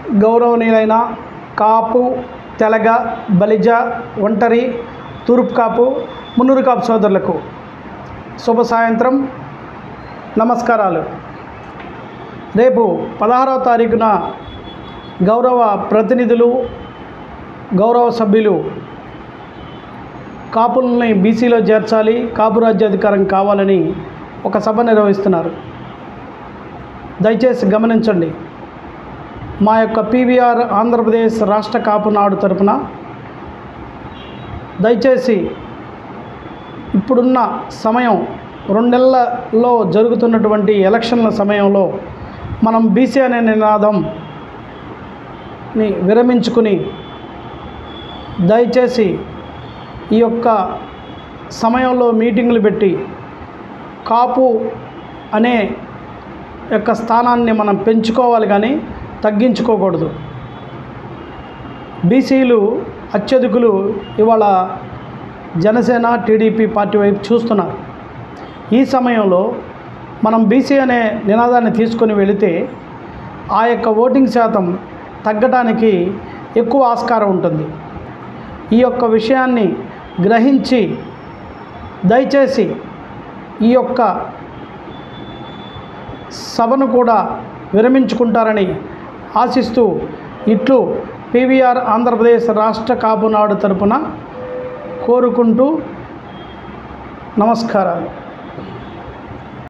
గౌరవనీయులైన కాపు తెలగ బలిజ ఒంటరి తూర్పు కాపు మున్నూరు కాపు సోదరులకు శుభ సాయంత్రం నమస్కారాలు రేపు పదహారవ తారీఖున గౌరవ ప్రతినిధులు గౌరవ సభ్యులు కాపుల్ని బీసీలో చేర్చాలి కాపు రాజ్యాధికారం కావాలని ఒక సభ నిర్వహిస్తున్నారు దయచేసి గమనించండి మా యొక్క పీవీఆర్ ఆంధ్రప్రదేశ్ రాష్ట్ర కాపు నాడు తరపున దయచేసి ఇప్పుడున్న సమయం రెండు నెలల్లో జరుగుతున్నటువంటి ఎలక్షన్ల సమయంలో మనం బీసీ అనే నినాదంని విరమించుకుని దయచేసి ఈ యొక్క సమయంలో మీటింగులు పెట్టి కాపు అనే యొక్క స్థానాన్ని మనం పెంచుకోవాలి కానీ తగ్గించుకోకూడదు బీసీలు అత్యధికులు ఇవాళ జనసేన టీడీపీ పార్టీ వైపు చూస్తున్నారు ఈ సమయంలో మనం బీసీ అనే నినాదాన్ని తీసుకొని వెళితే ఆ యొక్క ఓటింగ్ శాతం తగ్గడానికి ఎక్కువ ఆస్కారం ఉంటుంది ఈ యొక్క విషయాన్ని గ్రహించి దయచేసి ఈ యొక్క సభను కూడా విరమించుకుంటారని ఆశిస్తూ ఇట్లు పీవీఆర్ ఆంధ్రప్రదేశ్ రాష్ట్ర కాపునాడు తరపున కోరుకుంటూ నమస్కారాలు